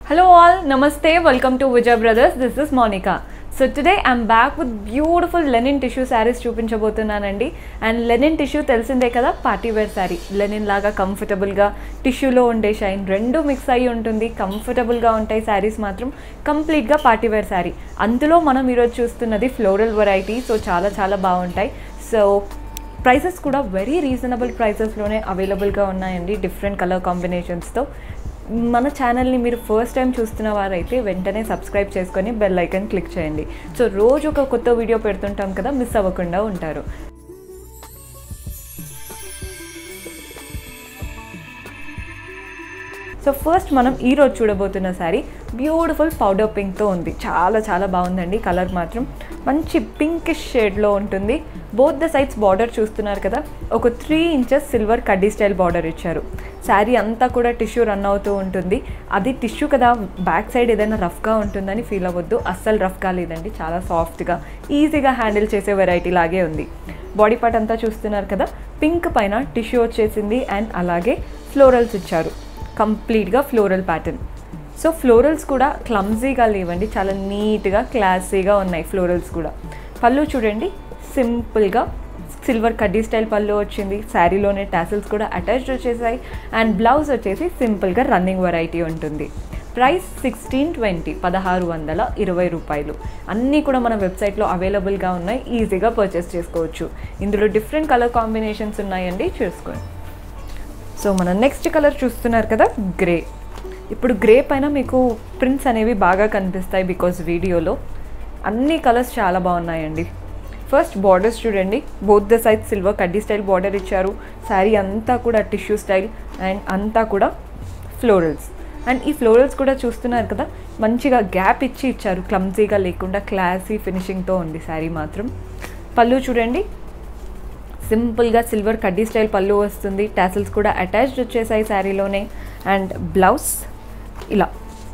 Hello all, Namaste, welcome to Vijay Brothers. This is Monica. So today I'm back with beautiful linen tissue saris చూపించబోతున్నానండి and linen tissue తెలిసిందే కదా party wear sari Lenin లాగా కంఫర్టబుల్గా టిష్యూలో ఉండే shine రెండు mix అయ్యి ఉంటుంది కంఫర్టబుల్గా ఉంటాయి శారీస్ మాత్రం కంప్లీట్గా పార్టీ వేర్ శారీ అందులో మనం ఈరోజు చూస్తున్నది ఫ్లోరల్ వెరైటీ సో చాలా చాలా బాగుంటాయి సో ప్రైసెస్ కూడా వెరీ రీజనబుల్ ప్రైసెస్లోనే అవైలబుల్గా ఉన్నాయండి డిఫరెంట్ కలర్ కాంబినేషన్స్తో మన ఛానల్ని మీరు ఫస్ట్ టైం చూస్తున్న వారైతే వెంటనే సబ్స్క్రైబ్ చేసుకొని బెల్ ఐకన్ క్లిక్ చేయండి సో రోజు ఒక కొత్త వీడియో పెడుతుంటాం కదా మిస్ అవ్వకుండా ఉంటారు సో ఫస్ట్ మనం ఈరోజు చూడబోతున్న శారీ బ్యూటిఫుల్ పౌడర్ పింక్తో ఉంది చాలా చాలా బాగుందండి కలర్ మాత్రం మంచి పింకిష్ షేడ్లో ఉంటుంది బోత్ ద సైడ్స్ బార్డర్ చూస్తున్నారు కదా ఒక త్రీ ఇంచెస్ సిల్వర్ కడ్డీ స్టైల్ బార్డర్ ఇచ్చారు శారీ అంతా కూడా టిష్యూ రన్ అవుతూ ఉంటుంది అది టిష్యూ కదా బ్యాక్ సైడ్ ఏదైనా రఫ్గా ఉంటుందని ఫీల్ అవ్వద్దు అస్సలు రఫ్ కాలేదండి చాలా సాఫ్ట్గా ఈజీగా హ్యాండిల్ చేసే వెరైటీ లాగే ఉంది బాడీ పార్ట్ అంతా చూస్తున్నారు కదా పింక్ పైన టిష్యూ వచ్చేసింది అండ్ అలాగే ఫ్లోరల్స్ ఇచ్చారు కంప్లీట్గా ఫ్లోరల్ ప్యాటర్న్ సో ఫ్లోరల్స్ కూడా క్లమ్జీగా లేవండి చాలా నీట్గా క్లాసీగా ఉన్నాయి ఫ్లోరల్స్ కూడా పళ్ళు చూడండి సింపుల్గా సిల్వర్ కడ్డీ స్టైల్ పళ్ళు వచ్చింది శారీలోనే టాసిల్స్ కూడా అటాచ్డ్ వచ్చేసాయి అండ్ బ్లౌజ్ వచ్చేసి సింపుల్గా రన్నింగ్ వెరైటీ ఉంటుంది ప్రైస్ సిక్స్టీన్ ట్వంటీ పదహారు వందల ఇరవై రూపాయలు అన్నీ కూడా మన వెబ్సైట్లో అవైలబుల్గా ఉన్నాయి ఈజీగా పర్చేస్ చేసుకోవచ్చు ఇందులో డిఫరెంట్ కలర్ కాంబినేషన్స్ ఉన్నాయండి చూసుకోండి సో మన నెక్స్ట్ కలర్ చూస్తున్నారు కదా గ్రే ఇప్పుడు గ్రే పైన మీకు ప్రింట్స్ అనేవి బాగా కనిపిస్తాయి బికాజ్ వీడియోలో అన్ని కలర్స్ చాలా బాగున్నాయండి ఫస్ట్ బార్డర్స్ చూడండి బోత్ ద సైడ్ సిల్వర్ కడ్డీ స్టైల్ బార్డర్ ఇచ్చారు శారీ అంతా కూడా టిష్యూ స్టైల్ అండ్ అంతా కూడా ఫ్లోరల్స్ అండ్ ఈ ఫ్లోరల్స్ కూడా చూస్తున్నారు కదా మంచిగా గ్యాప్ ఇచ్చి ఇచ్చారు క్లమ్జీగా లేకుండా క్లాసీ ఫినిషింగ్తో ఉంది శారీ మాత్రం పళ్ళు చూడండి సింపుల్గా సిల్వర్ కడ్డీ స్టైల్ పళ్ళు వస్తుంది టాసిల్స్ కూడా అటాచ్డ్ వచ్చేసాయి శారీలోనే అండ్ బ్లౌజ్ ఇలా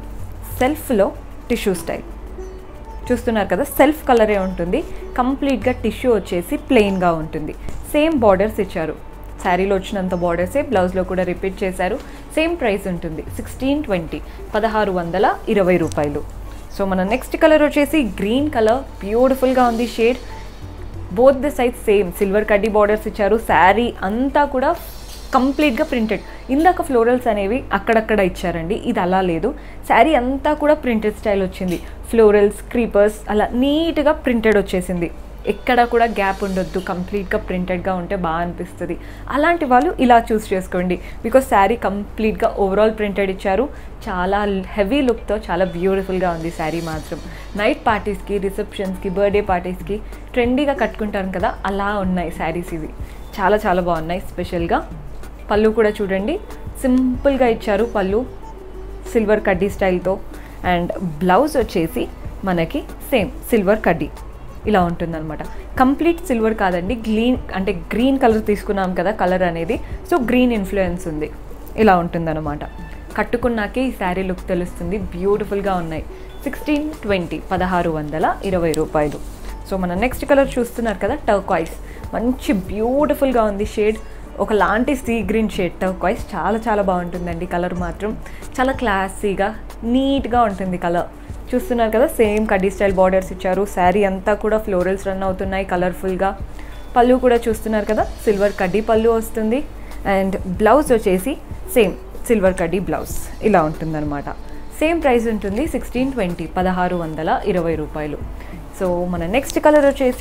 సెల్ఫ్లో టిష్యూ స్టైల్ చూస్తున్నారు కదా సెల్ఫ్ కలరే ఉంటుంది కంప్లీట్గా టిష్యూ వచ్చేసి ప్లెయిన్గా ఉంటుంది సేమ్ బార్డర్స్ ఇచ్చారు శారీలో వచ్చినంత బార్డర్సే బ్లౌజ్లో కూడా రిపీట్ చేశారు సేమ్ ప్రైస్ ఉంటుంది సిక్స్టీన్ ట్వంటీ పదహారు వందల ఇరవై రూపాయలు సో మన నెక్స్ట్ కలర్ వచ్చేసి గ్రీన్ కలర్ బ్యూటిఫుల్గా ఉంది shade both the size same silver కడ్డీ బార్డర్స్ ఇచ్చారు శారీ అంతా కూడా కంప్లీట్గా ప్రింటెడ్ ఇందాక ఫ్లోరల్స్ అనేవి అక్కడక్కడ ఇచ్చారండి ఇది అలా లేదు శారీ అంతా కూడా ప్రింటెడ్ స్టైల్ వచ్చింది ఫ్లోరల్స్ క్రీపర్స్ అలా నీట్గా ప్రింటెడ్ వచ్చేసింది ఎక్కడ కూడా గ్యాప్ ఉండొద్దు కంప్లీట్గా ప్రింటెడ్గా ఉంటే బాగా అనిపిస్తుంది అలాంటి వాళ్ళు ఇలా చూస్ చేసుకోండి బికాస్ శారీ కంప్లీట్గా ఓవరాల్ ప్రింటెడ్ ఇచ్చారు చాలా హెవీ లుక్తో చాలా బ్యూటిఫుల్గా ఉంది శారీ మాత్రం నైట్ పార్టీస్కి రిసెప్షన్స్కి బర్త్డే పార్టీస్కి ట్రెండీగా కట్టుకుంటారు కదా అలా ఉన్నాయి శారీస్ ఇవి చాలా చాలా బాగున్నాయి స్పెషల్గా పళ్ళు కూడా చూడండి సింపుల్గా ఇచ్చారు పళ్ళు సిల్వర్ కడ్డీ స్టైల్తో అండ్ బ్లౌజ్ వచ్చేసి మనకి సేమ్ సిల్వర్ కడ్డీ ఇలా ఉంటుందన్నమాట కంప్లీట్ సిల్వర్ కాదండి గ్రీన్ అంటే గ్రీన్ కలర్ తీసుకున్నాం కదా కలర్ అనేది సో గ్రీన్ ఇన్ఫ్లుయెన్స్ ఉంది ఇలా ఉంటుందన్నమాట కట్టుకున్నాకే ఈ శారీ లుక్ తెలుస్తుంది బ్యూటిఫుల్గా ఉన్నాయి సిక్స్టీన్ ట్వంటీ పదహారు వందల ఇరవై రూపాయలు సో మన నెక్స్ట్ కలర్ చూస్తున్నారు కదా టర్కాయిస్ మంచి బ్యూటిఫుల్గా ఉంది షేడ్ ఒక లాంటి సీ గ్రీన్ షేడ్ టర్కాయిస్ చాలా చాలా బాగుంటుందండి కలర్ మాత్రం చాలా క్లాసీగా నీట్గా ఉంటుంది కలర్ చూస్తున్నారు కదా సేమ్ కడ్డీ స్టైల్ బార్డర్స్ ఇచ్చారు శారీ అంతా కూడా ఫ్లోరల్స్ రన్ అవుతున్నాయి కలర్ఫుల్గా పళ్ళు కూడా చూస్తున్నారు కదా సిల్వర్ కడ్డీ పళ్ళు వస్తుంది అండ్ బ్లౌజ్ వచ్చేసి సేమ్ సిల్వర్ కడ్డీ బ్లౌజ్ ఇలా ఉంటుందన్నమాట సేమ్ ప్రైస్ ఉంటుంది సిక్స్టీన్ ట్వంటీ పదహారు వందల ఇరవై రూపాయలు సో మన నెక్స్ట్ కలర్ వచ్చేసి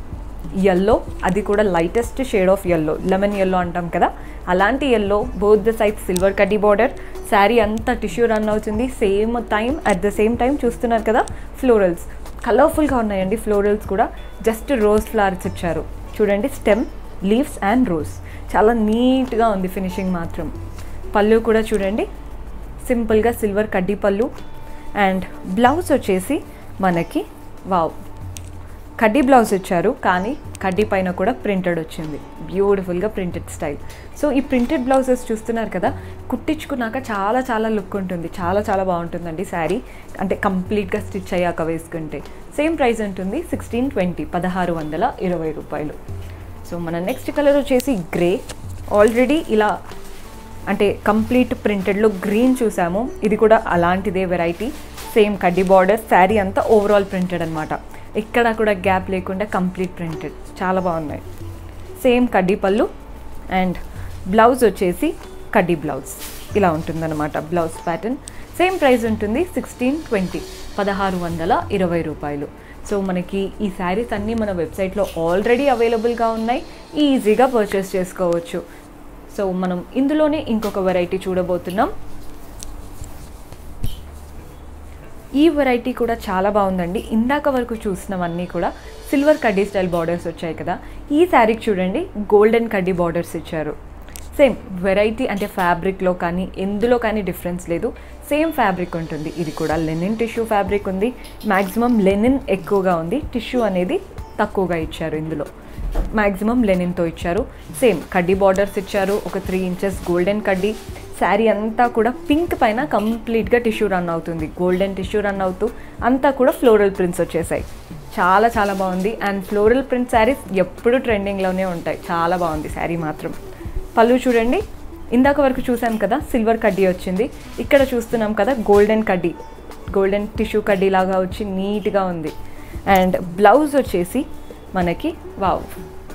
ఎల్లో అది కూడా lightest shade of yellow lemon yellow అంటాం కదా అలాంటి yellow both the side silver కడ్డీ బార్డర్ శారీ అంతా టిష్యూ రన్ అవుతుంది same time at the same time చూస్తున్నారు కదా ఫ్లోరల్స్ కలర్ఫుల్గా ఉన్నాయండి ఫ్లోరల్స్ కూడా జస్ట్ రోజ్ ఫ్లవర్స్ ఇచ్చారు చూడండి స్టెమ్ లీవ్స్ అండ్ రోజ్ చాలా నీట్గా ఉంది ఫినిషింగ్ మాత్రం పళ్ళు కూడా చూడండి సింపుల్గా సిల్వర్ కడ్డీ పళ్ళు అండ్ బ్లౌజ్ వచ్చేసి మనకి వావ్ కడ్డీ బ్లౌజ్ ఇచ్చారు కానీ కడ్డీ పైన కూడా ప్రింటెడ్ వచ్చింది బ్యూటిఫుల్గా ప్రింటెడ్ స్టైల్ సో ఈ ప్రింటెడ్ బ్లౌజెస్ చూస్తున్నారు కదా కుట్టించుకున్నాక చాలా చాలా లుక్ ఉంటుంది చాలా చాలా బాగుంటుందండి శారీ అంటే కంప్లీట్గా స్టిచ్ అయ్యాక వేసుకుంటే సేమ్ ప్రైస్ ఉంటుంది సిక్స్టీన్ ట్వంటీ పదహారు వందల ఇరవై రూపాయలు సో మన నెక్స్ట్ కలర్ వచ్చేసి గ్రే ఆల్రెడీ ఇలా అంటే కంప్లీట్ ప్రింటెడ్లో గ్రీన్ చూసాము ఇది కూడా అలాంటిదే వెరైటీ సేమ్ కడ్డీ బార్డర్ శారీ అంతా ఓవరాల్ ప్రింటెడ్ అనమాట ఇక్కడ కూడా గ్యాప్ లేకుండా కంప్లీట్ ప్రింటెడ్ చాలా బాగున్నాయి సేమ్ కడ్డీ పళ్ళు అండ్ బ్లౌజ్ వచ్చేసి కడ్డీ బ్లౌజ్ ఇలా ఉంటుందన్నమాట బ్లౌజ్ ప్యాటర్న్ సేమ్ ప్రైస్ ఉంటుంది సిక్స్టీన్ ట్వంటీ పదహారు వందల ఇరవై రూపాయలు సో మనకి ఈ శారీస్ అన్నీ మన వెబ్సైట్లో ఆల్రెడీ అవైలబుల్గా ఉన్నాయి ఈజీగా పర్చేస్ చేసుకోవచ్చు సో మనం ఇందులోనే ఇంకొక వెరైటీ చూడబోతున్నాం ఈ వెరైటీ కూడా చాలా బాగుందండి ఇందాక వరకు చూసినవన్నీ కూడా సిల్వర్ కడ్డీ స్టైల్ బార్డర్స్ వచ్చాయి కదా ఈ శారీకి చూడండి గోల్డెన్ కడ్డీ బార్డర్స్ ఇచ్చారు సేమ్ వెరైటీ అంటే ఫ్యాబ్రిక్లో కానీ ఎందులో కానీ డిఫరెన్స్ లేదు సేమ్ ఫ్యాబ్రిక్ ఉంటుంది ఇది కూడా లెనిన్ టిష్యూ ఫ్యాబ్రిక్ ఉంది మ్యాక్సిమం లెనిన్ ఎక్కువగా ఉంది టిష్యూ అనేది తక్కువగా ఇచ్చారు ఇందులో మ్యాక్సిమం లెనిన్తో ఇచ్చారు సేమ్ కడ్డీ బార్డర్స్ ఇచ్చారు ఒక త్రీ ఇంచెస్ గోల్డెన్ కడ్డీ శారీ అంతా కూడా పింక్ పైన కంప్లీట్గా టిష్యూ రన్ అవుతుంది గోల్డెన్ టిష్యూ రన్ అవుతూ అంతా కూడా ఫ్లోరల్ ప్రింట్స్ వచ్చేసాయి చాలా చాలా బాగుంది అండ్ ఫ్లోరల్ ప్రింట్ శారీస్ ఎప్పుడు ట్రెండింగ్లోనే ఉంటాయి చాలా బాగుంది శారీ మాత్రం పళ్ళు చూడండి ఇందాక వరకు చూసాం కదా సిల్వర్ కడ్డీ వచ్చింది ఇక్కడ చూస్తున్నాం కదా గోల్డెన్ కడ్డీ గోల్డెన్ టిష్యూ కడ్డీ లాగా వచ్చి నీట్గా ఉంది అండ్ బ్లౌజ్ వచ్చేసి మనకి వావ్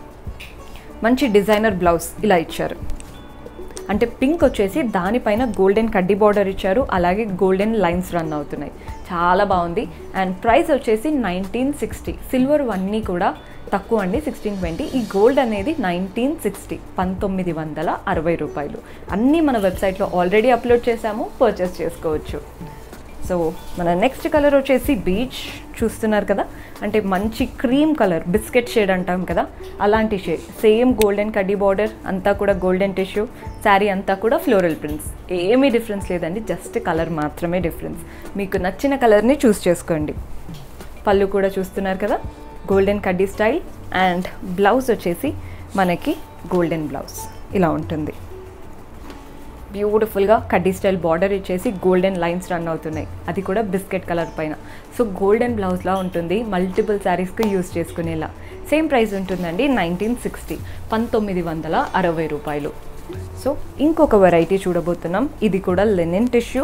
మంచి డిజైనర్ బ్లౌజ్ ఇలా ఇచ్చారు అంటే పింక్ వచ్చేసి దానిపైన గోల్డెన్ కడ్డీ బార్డర్ ఇచ్చారు అలాగే గోల్డెన్ లైన్స్ రన్ అవుతున్నాయి చాలా బాగుంది అండ్ ప్రైస్ వచ్చేసి నైన్టీన్ సిక్స్టీ సిల్వర్ అన్నీ కూడా తక్కువ అండి సిక్స్టీన్ ట్వంటీ ఈ గోల్డ్ అనేది నైన్టీన్ సిక్స్టీ పంతొమ్మిది వందల అరవై రూపాయలు అన్నీ మన వెబ్సైట్లో ఆల్రెడీ అప్లోడ్ చేశాము పర్చేస్ చేసుకోవచ్చు సో మన నెక్స్ట్ కలర్ వచ్చేసి బీచ్ చూస్తున్నారు కదా అంటే మంచి క్రీమ్ కలర్ బిస్కెట్ షేడ్ అంటాం కదా అలాంటి షేడ్ సేమ్ గోల్డెన్ కడ్డీ బార్డర్ అంతా కూడా గోల్డెన్ టిష్యూ శారీ అంతా కూడా ఫ్లోరల్ ప్రింట్స్ ఏమీ డిఫరెన్స్ లేదండి జస్ట్ కలర్ మాత్రమే డిఫరెన్స్ మీకు నచ్చిన కలర్ని చూస్ చేసుకోండి పళ్ళు కూడా చూస్తున్నారు కదా గోల్డెన్ కడ్డీ స్టైల్ అండ్ బ్లౌజ్ వచ్చేసి మనకి గోల్డెన్ బ్లౌజ్ ఇలా ఉంటుంది బ్యూటిఫుల్గా కడ్డీ స్టైల్ బార్డర్ ఇచ్చేసి గోల్డెన్ లైన్స్ రన్ అవుతున్నాయి అది కూడా బిస్కెట్ కలర్ పైన సో గోల్డెన్ బ్లౌజ్లా ఉంటుంది మల్టిపుల్ శారీస్కి యూస్ చేసుకునేలా సేమ్ ప్రైస్ ఉంటుందండి నైన్టీన్ సిక్స్టీ పంతొమ్మిది వందల అరవై రూపాయలు సో ఇంకొక వెరైటీ చూడబోతున్నాం ఇది కూడా లెనిన్ టిష్యూ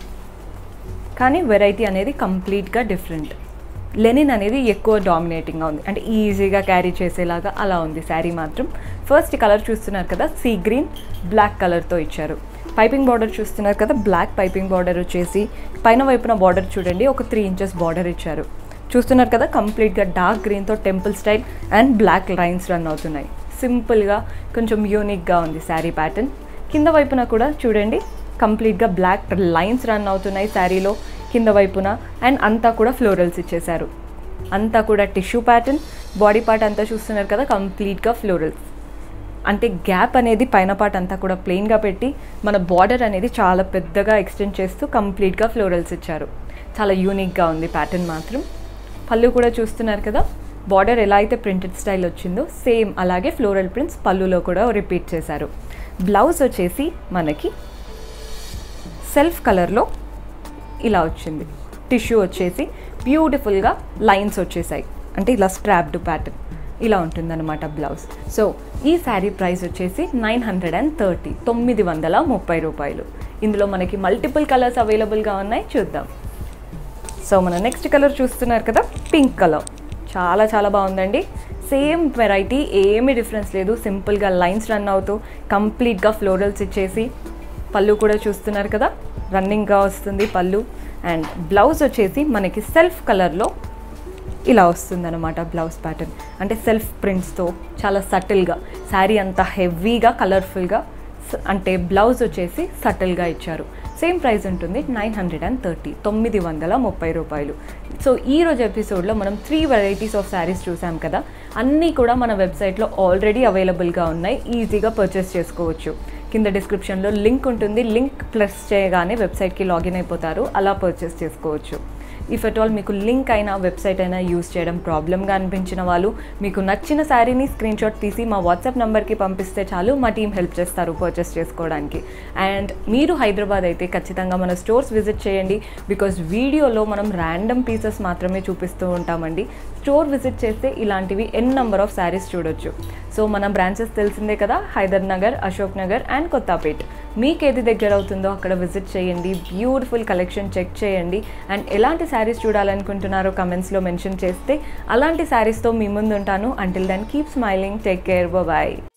కానీ వెరైటీ అనేది కంప్లీట్గా డిఫరెంట్ లెనిన్ అనేది ఎక్కువ డామినేటింగ్గా ఉంది అంటే ఈజీగా క్యారీ చేసేలాగా అలా ఉంది శారీ మాత్రం ఫస్ట్ కలర్ చూస్తున్నారు కదా సీ గ్రీన్ బ్లాక్ కలర్తో ఇచ్చారు పైపింగ్ బార్డర్ చూస్తున్నారు కదా బ్లాక్ పైపింగ్ బార్డర్ వచ్చేసి పైన వైపున బార్డర్ చూడండి ఒక త్రీ ఇంచెస్ బార్డర్ ఇచ్చారు చూస్తున్నారు కదా కంప్లీట్గా డార్క్ గ్రీన్తో temple style and black lines run అవుతున్నాయి సింపుల్గా కొంచెం యూనిక్గా ఉంది శారీ ప్యాటర్న్ కింద వైపున కూడా చూడండి కంప్లీట్గా బ్లాక్ లైన్స్ రన్ అవుతున్నాయి శారీలో కింద వైపున అండ్ అంతా కూడా ఫ్లోరల్స్ ఇచ్చేశారు అంతా కూడా టిష్యూ ప్యాటర్న్ బాడీ పార్ట్ అంతా చూస్తున్నారు కదా కంప్లీట్గా ఫ్లోరల్స్ అంటే గ్యాప్ అనేది పైన పార్ట్ అంతా కూడా ప్లెయిన్గా పెట్టి మన బార్డర్ అనేది చాలా పెద్దగా ఎక్స్టెండ్ చేస్తూ కంప్లీట్గా ఫ్లోరల్స్ ఇచ్చారు చాలా యూనిక్గా ఉంది ప్యాటర్న్ మాత్రం పళ్ళు కూడా చూస్తున్నారు కదా బార్డర్ ఎలా అయితే ప్రింటెడ్ స్టైల్ వచ్చిందో సేమ్ అలాగే ఫ్లోరల్ ప్రింట్స్ పళ్ళులో కూడా రిపీట్ చేశారు బ్లౌజ్ వచ్చేసి మనకి సెల్ఫ్ కలర్లో ఇలా వచ్చింది టిష్యూ వచ్చేసి బ్యూటిఫుల్గా లైన్స్ వచ్చేసాయి అంటే ఇలా స్ట్రాప్డ్ ప్యాటర్న్ ఇలా ఉంటుందన్నమాట బ్లౌజ్ సో ఈ శారీ ప్రైస్ వచ్చేసి నైన్ హండ్రెడ్ అండ్ థర్టీ తొమ్మిది వందల ముప్పై రూపాయలు ఇందులో మనకి మల్టిపుల్ కలర్స్ అవైలబుల్గా ఉన్నాయి చూద్దాం సో మన నెక్స్ట్ కలర్ చూస్తున్నారు కదా పింక్ కలర్ చాలా చాలా బాగుందండి సేమ్ వెరైటీ ఏమీ డిఫరెన్స్ లేదు సింపుల్గా లైన్స్ రన్ అవుతూ కంప్లీట్గా ఫ్లోరల్స్ ఇచ్చేసి పళ్ళు కూడా చూస్తున్నారు కదా రన్నింగ్గా వస్తుంది పళ్ళు అండ్ బ్లౌజ్ వచ్చేసి మనకి సెల్ఫ్ కలర్లో ఇలా వస్తుందన్నమాట బ్లౌజ్ ప్యాటర్న్ అంటే సెల్ఫ్ ప్రింట్స్తో చాలా సటిల్గా శారీ అంతా హెవీగా కలర్ఫుల్గా అంటే బ్లౌజ్ వచ్చేసి సటిల్గా ఇచ్చారు సేమ్ ప్రైస్ ఉంటుంది నైన్ హండ్రెడ్ అండ్ థర్టీ తొమ్మిది వందల ముప్పై రూపాయలు సో ఈ రోజు ఎపిసోడ్లో మనం త్రీ వెరైటీస్ ఆఫ్ శారీస్ చూసాం కదా అన్నీ కూడా మన వెబ్సైట్లో ఆల్రెడీ అవైలబుల్గా ఉన్నాయి ఈజీగా పర్చేస్ చేసుకోవచ్చు కింద డిస్క్రిప్షన్లో లింక్ ఉంటుంది లింక్ ప్లస్ చేయగానే వెబ్సైట్కి లాగిన్ అయిపోతారు అలా పర్చేస్ చేసుకోవచ్చు ఇఫ్ అట్ ఆల్ మీకు లింక్ అయినా వెబ్సైట్ అయినా యూస్ చేయడం ప్రాబ్లమ్గా అనిపించిన వాళ్ళు మీకు నచ్చిన శారీని స్క్రీన్ షాట్ తీసి మా వాట్సాప్ నెంబర్కి పంపిస్తే చాలు మా టీం హెల్ప్ చేస్తారు పర్చేస్ చేసుకోవడానికి అండ్ మీరు హైదరాబాద్ అయితే ఖచ్చితంగా మన స్టోర్స్ విజిట్ చేయండి బికాజ్ వీడియోలో మనం ర్యాండమ్ పీసెస్ మాత్రమే చూపిస్తూ ఉంటామండి స్టోర్ విజిట్ చేస్తే ఇలాంటివి ఎన్ నెంబర్ ఆఫ్ శారీస్ చూడొచ్చు సో మన బ్రాంచెస్ తెలిసిందే కదా హైదర్ నగర్ అశోక్ నగర్ అండ్ కొత్తపేట్ మీకు ఏది దగ్గర అవుతుందో అక్కడ విజిట్ చేయండి బ్యూటిఫుల్ కలెక్షన్ చెక్ చేయండి అండ్ ఎలాంటి శారీస్ చూడాలనుకుంటున్నారో కమెంట్స్లో మెన్షన్ చేస్తే అలాంటి శారీస్తో మీ ముందు ఉంటాను until then keep smiling take care bye